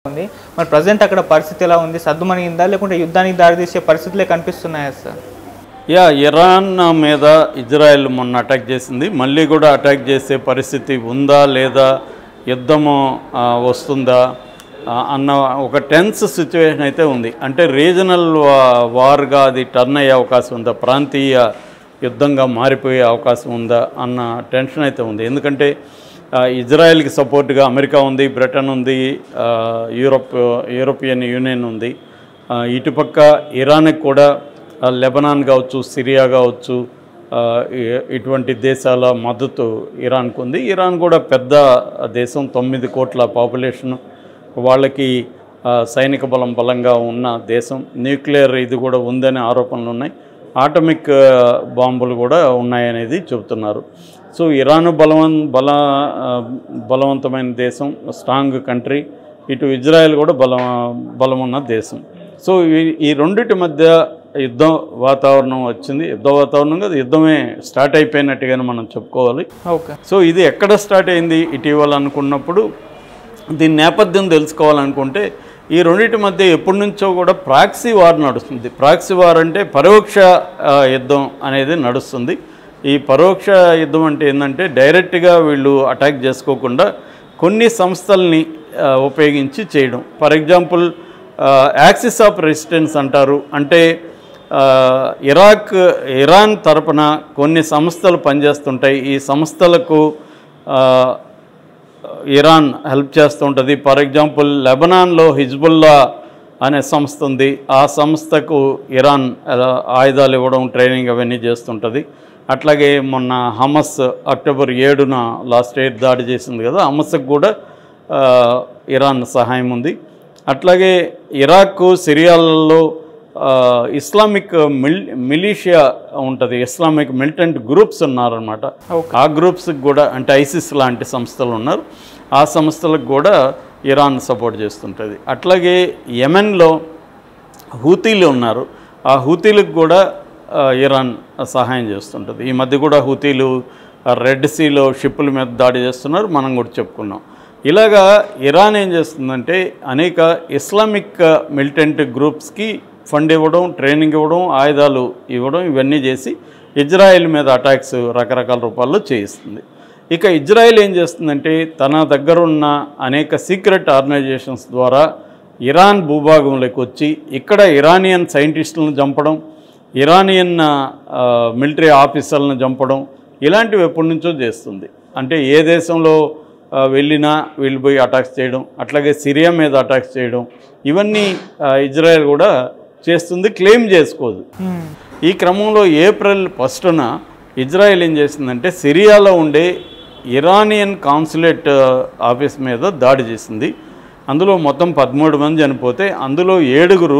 ఉంది మరి ప్రజెంట్ అక్కడ పరిస్థితి ఎలా ఉంది సద్దుమణిందా లేకుంటే యుద్ధానికి దారితీసే పరిస్థితులే కనిపిస్తున్నాయా సార్ యా ఇరాన్ మీద ఇజ్రాయెల్ మొన్న అటాక్ చేసింది మళ్ళీ కూడా అటాక్ చేసే పరిస్థితి ఉందా లేదా యుద్ధము ఆ, వస్తుందా ఆ, అన్న ఒక టెన్స్ సిచ్యువేషన్ అయితే ఉంది అంటే రీజనల్ వార్గా అది టర్న్ అయ్యే అవకాశం ఉందా ప్రాంతీయ యుద్ధంగా మారిపోయే అవకాశం ఉందా అన్న టెన్షన్ అయితే ఉంది ఎందుకంటే ఆ, ఇజ్రాయెల్కి సపోర్ట్గా అమెరికా ఉంది బ్రిటన్ ఉంది ఆ, యూరోప్ యూరోపియన్ యూనియన్ ఉంది ఆ, ఇటుపక్క ఇరాన్కి కూడా ఆ, లెబనాన్ కావచ్చు సిరియా కావచ్చు ఆ, ఇ- ఇటువంటి దేశాల మద్దతు ఇరాన్కు ఉంది ఇరాన్ కూడా పెద్ద దేశం తొమ్మిది కోట్ల పాపులేషన్ వాళ్ళకి ఆ, సైనిక బలం బలంగా ఉన్న దేశం న్యూక్లియర్ ఇది కూడా ఉందనే ఆరోపణలు ఉన్నాయి ఆటమిక్ ఆ, బాంబులు కూడా ఉన్నాయనేది చెబుతున్నారు సో ఇరాన్ బలవన్ బల ఆ, బలవంతమైన దేశం స్ట్రాంగ్ కంట్రీ ఇటు ఇజ్రాయెల్ కూడా బలం బలం ఉన్న దేశం సో ఈ ఈ రెండిటి మధ్య యుద్ధం వాతావరణం వచ్చింది యుద్ధ వాతావరణం కాదు యుద్ధమే స్టార్ట్ అయిపోయినట్టుగానే మనం చెప్పుకోవాలి ఓకే సో ఇది ఎక్కడ స్టార్ట్ అయింది ఇటీవల అనుకున్నప్పుడు దీని నేపథ్యం తెలుసుకోవాలనుకుంటే ఈ రెండింటి మధ్య ఎప్పటి నుంచో కూడా ప్రాక్సీ వార్ నడుస్తుంది ప్రాక్సీ వార్ అంటే పరోక్ష ఆ, యుద్ధం అనేది నడుస్తుంది ఈ పరోక్ష యుద్ధం అంటే ఏంటంటే డైరెక్ట్గా వీళ్ళు అటాక్ చేసుకోకుండా కొన్ని సంస్థల్ని ఆ, ఉపయోగించి చేయడం for example axis of resistance అంటారు అంటే ఆ, ఇరాక్ ఇరాన్ తరపున కొన్ని సంస్థలు పనిచేస్తుంటాయి ఈ సంస్థలకు ఆ, ఇరాన్ హెల్ప్ చేస్తూ ఉంటుంది ఫర్ ఎగ్జాంపుల్ లెబనాన్లో హిజ్బుల్లా అనే సంస్థ ఉంది ఆ సంస్థకు ఇరాన్ ఆ, ఆయుధాలు ఇవ్వడం ట్రైనింగ్ అవన్నీ చేస్తుంటుంది అట్లాగే మొన్న హమస్ అక్టోబర్ ఏడున లాస్ట్ ఇయర్ దాడి చేసింది కదా హమస్కి కూడా ఆ, ఇరాన్ సహాయం ఉంది అట్లాగే ఇరాక్ సిరియాలలో ఆ, ఇస్లామిక్ మిల్ మిలీషియా ఉంటుంది ఇస్లామిక్ మిలిటెంట్ గ్రూప్స్ ఉన్నారనమాట ఆ గ్రూప్స్కి కూడా అంటే ఐసిస్ లాంటి సంస్థలు ఉన్నారు ఆ సంస్థలకు కూడా ఇరాన్ సపోర్ట్ చేస్తుంటుంది అట్లాగే యెమెన్లో హూతీలు ఉన్నారు ఆ హూతీలకు కూడా ఆ, ఇరాన్ సహాయం చేస్తుంటుంది ఈ మధ్య కూడా హూతీలు ఆ, రెడ్ సీలో షిప్పుల మీద దాడి చేస్తున్నారు మనం కూడా చెప్పుకున్నాం ఇలాగా ఇరాన్ ఏం చేస్తుందంటే అనేక ఇస్లామిక్ మిలిటెంట్ గ్రూప్స్కి ఫండ్ ఇవ్వడం ట్రైనింగ్ ఇవ్వడం ఆయుధాలు ఇవ్వడం ఇవన్నీ చేసి ఇజ్రాయెల్ మీద అటాక్స్ రకరకాల రూపాల్లో చేయిస్తుంది ఇక ఇజ్రాయెల్ ఏం చేస్తుందంటే తన దగ్గర ఉన్న అనేక సీక్రెట్ ఆర్గనైజేషన్స్ ద్వారా ఇరాన్ భూభాగంలోకి వచ్చి ఇక్కడ ఇరానియన్ సైంటిస్టులను చంపడం ఇరానియన్ ఆ, మిలిటరీ ఆఫీసర్లను చంపడం ఇలాంటివి ఎప్పటి నుంచో చేస్తుంది అంటే ఏ దేశంలో ఆ, వెళ్ళినా వీళ్ళు పోయి అటాక్స్ చేయడం అట్లాగే సిరియా మీద అటాక్స్ చేయడం ఇవన్నీ ఆ, ఇజ్రాయెల్ కూడా చేస్తుంది క్లెయిమ్ చేసుకోదు ఈ క్రమంలో ఏప్రిల్ ఫస్ట్న ఇజ్రాయెల్ ఏం చేసిందంటే సిరియాలో ఉండే ఇరానియన్ కాన్సులేట్ ఆ, ఆఫీస్ మీద దాడి చేసింది అందులో మొత్తం పదమూడు మంది చనిపోతే అందులో ఏడుగురు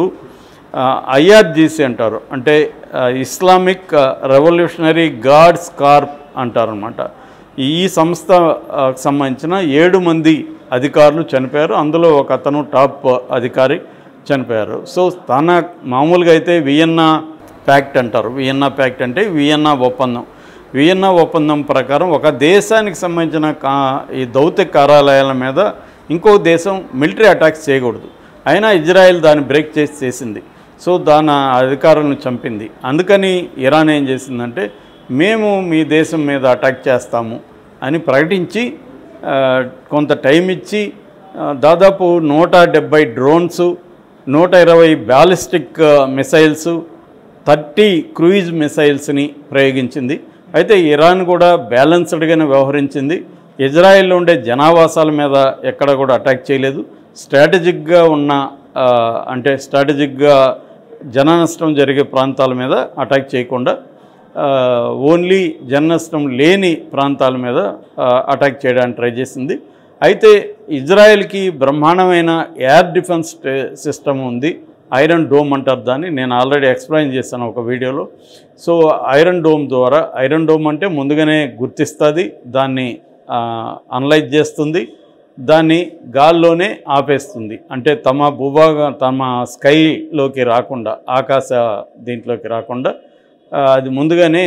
ఐఆర్జీసీ అంటారు అంటే ఆ, ఇస్లామిక్ ఆ, రెవల్యూషనరీ గార్డ్స్ కార్ప్ అంటారనమాట ఈ సంస్థ ఆ, సంబంధించిన ఏడు మంది అధికారులు చనిపోయారు అందులో ఒక అతను టాప్ అధికారి చనిపోయారు సో తన మామూలుగా అయితే వియన్నా ప్యాక్ట్ అంటారు వియన్నా ప్యాక్ట్ అంటే వియన్నా ఒప్పందం వియన్నా ఒప్పందం ప్రకారం ఒక దేశానికి సంబంధించిన కా ఈ దౌత్య కార్యాలయాల మీద ఇంకో దేశం మిలిటరీ అటాక్స్ చేయకూడదు అయినా ఇజ్రాయెల్ దాన్ని బ్రేక్ చేసి చేసింది సో దాని అధికారులను చంపింది అందుకని ఇరాన్ ఏం చేసిందంటే మేము మీ దేశం మీద అటాక్ చేస్తాము అని ప్రకటించి ఆ, కొంత టైం ఇచ్చి ఆ, దాదాపు నూట డెబ్బై డ్రోన్స్ నూట ఇరవై బ్యాలిస్టిక్ మిసైల్స్ థర్టీ క్రూయిజ్ మిసైల్స్ని ప్రయోగించింది అయితే ఇరాన్ కూడా బ్యాలెన్స్డ్గానే వ్యవహరించింది ఇజ్రాయెల్లో ఉండే జనావాసాల మీద ఎక్కడ కూడా అటాక్ చేయలేదు స్ట్రాటజిక్గా ఉన్న ఆ, అంటే స్ట్రాటజిక్గా జన నష్టం జరిగే ప్రాంతాల మీద అటాక్ చేయకుండా ఆ, ఓన్లీ జన నష్టం లేని ప్రాంతాల మీద ఆ, అటాక్ చేయడానికి ట్రై చేసింది అయితే ఇజ్రాయెల్కి బ్రహ్మాండమైన ఎయిర్ డిఫెన్స్ సిస్టమ్ ఉంది ఐరన్ డోమ్ అంటారు దాన్ని నేను ఆల్రెడీ ఎక్స్ప్లెయిన్ చేశాను ఒక వీడియోలో సో ఐరన్ డోమ్ ద్వారా ఐరన్ డోమ్ అంటే ముందుగానే గుర్తిస్తుంది దాన్ని అనలైజ్ చేస్తుంది దాన్ని గాల్లోనే ఆపేస్తుంది అంటే తమ భూభాగ తమ స్కైలోకి రాకుండా ఆకాశ దీంట్లోకి రాకుండా ఆ, అది ముందుగానే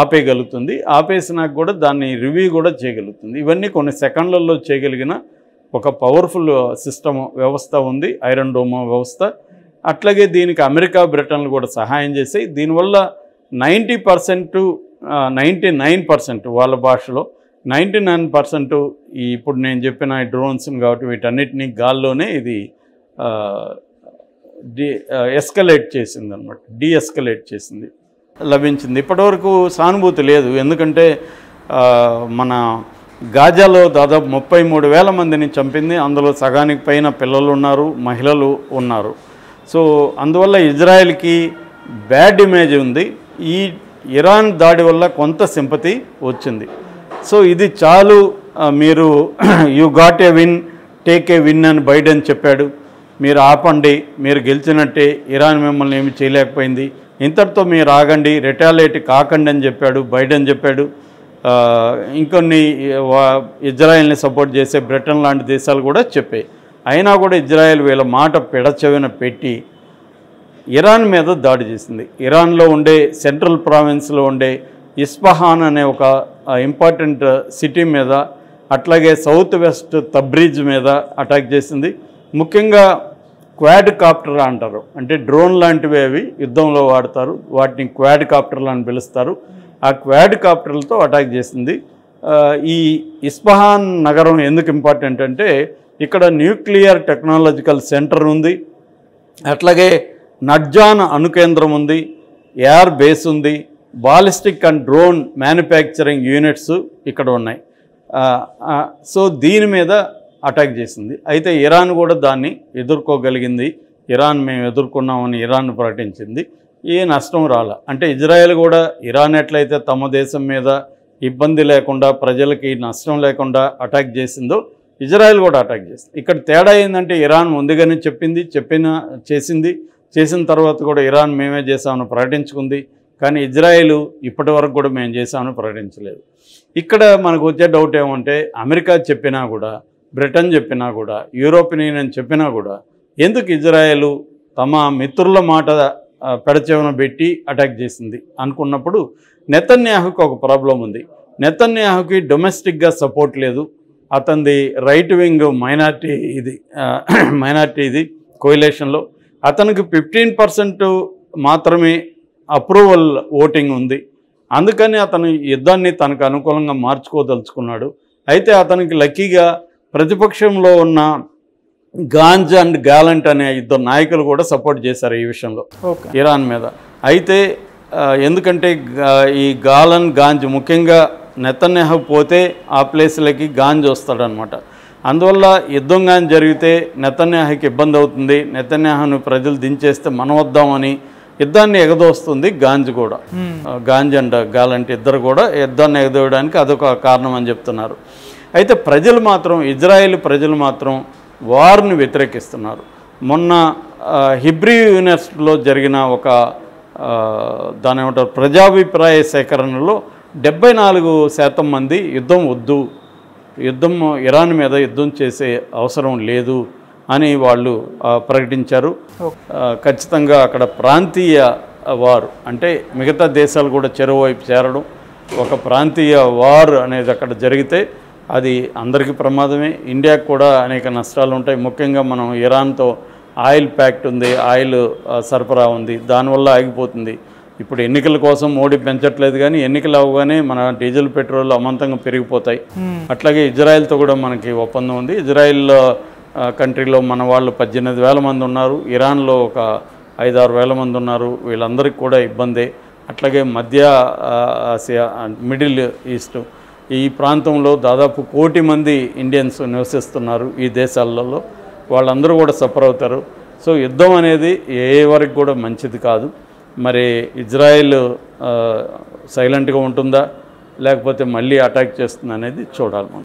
ఆపేయగలుగుతుంది ఆపేసినాక కూడా దాన్ని రివ్యూ కూడా చేయగలుగుతుంది ఇవన్నీ కొన్ని సెకండ్లలో చేయగలిగిన ఒక పవర్ఫుల్ సిస్టమ్ వ్యవస్థ ఉంది ఐరన్ డోమో వ్యవస్థ అట్లాగే దీనికి అమెరికా బ్రిటన్లు కూడా సహాయం చేసి దీనివల్ల ninety percent ninety nine percent వాళ్ళ భాషలో నైంటీ నైన్ పర్సెంట్ ఈ ఇప్పుడు నేను చెప్పిన ఈ డ్రోన్స్ కాబట్టి వీటన్నిటిని గాల్లోనే ఇది ఆ, డి ఎస్కలేట్ చేసింది అనమాట ఎస్కలేట్ చేసింది లభించింది ఇప్పటివరకు సానుభూతి లేదు ఎందుకంటే ఆ, మన గాజాలో దాదాపు ముప్పై మూడు వేల మందిని చంపింది అందులో సగానికి పైన పిల్లలు ఉన్నారు మహిళలు ఉన్నారు సో అందువల్ల ఇజ్రాయెల్కి బ్యాడ్ ఇమేజ్ ఉంది ఈ ఇరాన్ దాడి వల్ల కొంత సింపతి వచ్చింది సో ఇది చాలు ఆ, మీరు you got a win take a win అని బైడెన్ చెప్పాడు మీరు ఆపండి మీరు గెలిచినట్టే ఇరాన్ మిమ్మల్ని ఏమి చేయలేకపోయింది ఇంతటితో మీరు ఆగండి రిటాలియేట్ కాకండి అని చెప్పాడు బైడెన్ చెప్పాడు ఆ, ఇంకొన్ని వా- ఇజ్రాయెల్ని సపోర్ట్ చేసే బ్రిటన్ లాంటి దేశాలు కూడా చెప్పాయి అయినా కూడా ఇజ్రాయెల్ వీళ్ళ మాట పెడచెవిన పెట్టి ఇరాన్ మీద దాడి చేసింది ఇరాన్లో ఉండే సెంట్రల్ ప్రావిన్స్లో ఉండే ఇస్ఫహాన్ అనే ఒక ఇంపార్టెంట్ సిటీ మీద అట్లాగే సౌత్ వెస్ట్ తబ్రీజ్ మీద అటాక్ చేసింది ముఖ్యంగా క్వాడ్ కాప్టర్ అంటారు అంటే డ్రోన్ లాంటివి అవి యుద్ధంలో వాడతారు వాటిని క్వాడ్ కాప్టర్లు అని పిలుస్తారు ఆ క్వాడ్ కాప్టర్లతో అటాక్ చేసింది ఆ, ఈ ఇస్ఫహాన్ నగరం ఎందుకు ఇంపార్టెంట్ అంటే ఇక్కడ న్యూక్లియర్ టెక్నాలజికల్ సెంటర్ ఉంది అట్లాగే నడ్జాన్ అణుకేంద్రం ఉంది ఎయిర్ బేస్ ఉంది ballistic and drone manufacturing units ఇక్కడ ఉన్నాయి ఆ, ఆ, సో దీని మీద అటాక్ చేసింది అయితే ఇరాన్ కూడా దాన్ని ఎదుర్కోగలిగింది ఇరాన్ మేము ఎదుర్కొన్నామని ఇరాన్ ప్రకటించింది ఏ నష్టం రాల అంటే ఇజ్రాయెల్ కూడా ఇరాన్ ఎట్లయితే తమ దేశం మీద ఇబ్బంది లేకుండా ప్రజలకి నష్టం లేకుండా అటాక్ చేసిందో ఇజ్రాయెల్ కూడా అటాక్ చేసింది ఇక్కడ తేడా ఏంటంటే ఇరాన్ ముందుగానే చెప్పింది చెప్పిన చేసింది చేసిన తర్వాత కూడా ఇరాన్ మేమే చేసామని ప్రకటించుకుంది కానీ ఇజ్రాయెల్ ఇప్పటి వరకు కూడా మేము చేసామని ప్రకటించలేదు ఇక్కడ మనకు వచ్చే డౌట్ ఏమంటే అమెరికా చెప్పినా కూడా బ్రిటన్ చెప్పినా కూడా యూరోపియన్ యూనియన్ చెప్పినా కూడా ఎందుకు ఇజ్రాయెల్ తమ మిత్రుల మాట ఆ, పెడచెవిన పెట్టి అటాక్ చేసింది అనుకున్నప్పుడు నెతన్యాహుకి ఒక ప్రాబ్లం ఉంది నెతన్యాహుకి డొమెస్టిక్గా సపోర్ట్ లేదు అతనిది రైట్ వింగ్ మైనార్టీ ఇది మైనార్టీ ఇది కోయిలేషన్లో అతనికి ఫిఫ్టీన్ పర్సెంట్ మాత్రమే అప్రూవల్ ఓటింగ్ ఉంది అందుకని అతను యుద్ధాన్ని తనకు అనుకూలంగా మార్చుకోదలుచుకున్నాడు అయితే అతనికి లక్కీగా ప్రతిపక్షంలో ఉన్న గాంజ్ అండ్ గ్యాలంట్ అనే ఇద్దరు నాయకులు కూడా సపోర్ట్ చేశారు ఈ విషయంలో ఓకే ఇరాన్ మీద అయితే ఆ, ఎందుకంటే గా- ఈ గాలన్ గాంజ్ ముఖ్యంగా నెతన్యాహు పోతే ఆ ప్లేస్లకి గాంజ్ వస్తాడనమాట అందువల్ల యుద్ధం కానీ జరిగితే నెతన్యాహుకి ఇబ్బంది అవుతుంది నెతన్యాహును ప్రజలు దించేస్తే మనం వద్దామని యుద్ధాన్ని ఎగదోస్తుంది గాంజ్ కూడా ఆ, గాంజ్ అండ్ గాలంట్ ఇద్దరు కూడా యుద్ధాన్ని ఎగదోయడానికి అదొక కారణం అని చెప్తున్నారు అయితే ప్రజలు మాత్రం ఇజ్రాయెల్ ప్రజలు మాత్రం వార్ని వ్యతిరేకిస్తున్నారు మొన్న ఆ, హిబ్రీ యూనివర్సిటీలో జరిగిన ఒక ఆ, దాని ఏమంటారు ప్రజాభిప్రాయ సేకరణలో డెబ్బై నాలుగు శాతం మంది యుద్ధం వద్దు యుద్ధం ఇరాన్ మీద యుద్ధం చేసే అవసరం లేదు అని వాళ్ళు ఆ, ప్రకటించారు ఆ, ఖచ్చితంగా అక్కడ ప్రాంతీయ వారు అంటే మిగతా దేశాలు కూడా చెరువు వైపు చేరడం ఒక ప్రాంతీయ వార్ అనేది అక్కడ జరిగితే అది అందరికీ ప్రమాదమే ఇండియాకు కూడా అనేక నష్టాలు ఉంటాయి ముఖ్యంగా మనం ఇరాన్తో ఆయిల్ ప్యాక్ట్ ఉంది ఆయిల్ ఆ, సరఫరా ఉంది దానివల్ల ఆగిపోతుంది ఇప్పుడు ఎన్నికల కోసం మోడీ పెంచట్లేదు కానీ ఎన్నికలు అవగానే మన డీజిల్ పెట్రోల్ అమాంతంగా పెరిగిపోతాయి అట్లాగే ఇజ్రాయెల్తో కూడా మనకి ఒప్పందం ఉంది ఇజ్రాయెల్ ఆ, కంట్రీలో మన వాళ్ళు పద్దెనిమిది వేల మంది ఉన్నారు ఇరాన్లో ఒక ఐదారు వేల మంది ఉన్నారు వీళ్ళందరికీ కూడా ఇబ్బందే అట్లాగే మధ్య ఆ, ఆసియా అండ్ మిడిల్ ఈస్ట్ ఈ ప్రాంతంలో దాదాపు కోటి మంది ఇండియన్స్ నివసిస్తున్నారు ఈ దేశాలలో వాళ్ళందరూ కూడా సఫర్ అవుతారు సో యుద్ధం అనేది ఏ వరకు కూడా మంచిది కాదు మరి ఇజ్రాయెల్ సైలెంట్గా ఉంటుందా లేకపోతే మళ్ళీ అటాక్ చేస్తుందా అనేది చూడాలి మనం